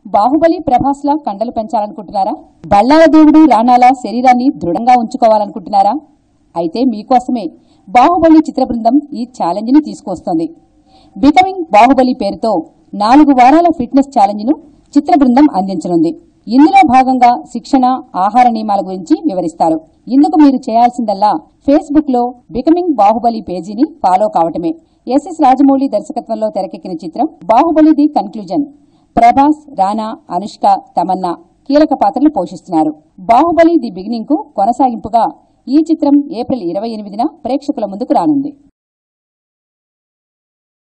బాహుబలి ప్రభాస్ లా కండలు పెంచాలనుకుంటున్నారా బళ్ళాల దేవుడు రాణాల శరీరాన్ని దృఢంగా ఉంచుకోవాలనుకుంటున్నారా అయితే మీకోసమే బాహుబలి చిత్ర బృందం ఈ ఛాలెంజ్ ని తీసుకొస్తోంది బికమింగ్ బాహుబలి పేరుతో నాలుగు వారాల ఫిట్నెస్ ఛాలెంజ్ ను చిత్ర బృందం అందించనుంది ఇందులో భాగంగా శిక్షణ ఆహార నియమాల గురించి వివరిస్తారు ఇందుకు మీరు చేయాల్సిందల్లా ఫేస్బుక్ లో బికమింగ్ బాహుబలి పేజీని ఫాలో కావటమే ఎస్ఎస్ రాజమౌళి దర్శకత్వంలో తెరకెక్కిన చిత్రం బాహుబలి ది కన్క్లూజన్ ప్రభాస్ రానా అనుష్క తమన్నా కీలక పాత్రలు పోషిస్తున్నారు బాహుబలి ది బిగినింగ్ కు కొనసాగింపుగా ఈ చిత్రం ఏప్రిల్ ఇరవై ఎనిమిదిన ప్రేక్షకుల ముందుకు రానుంది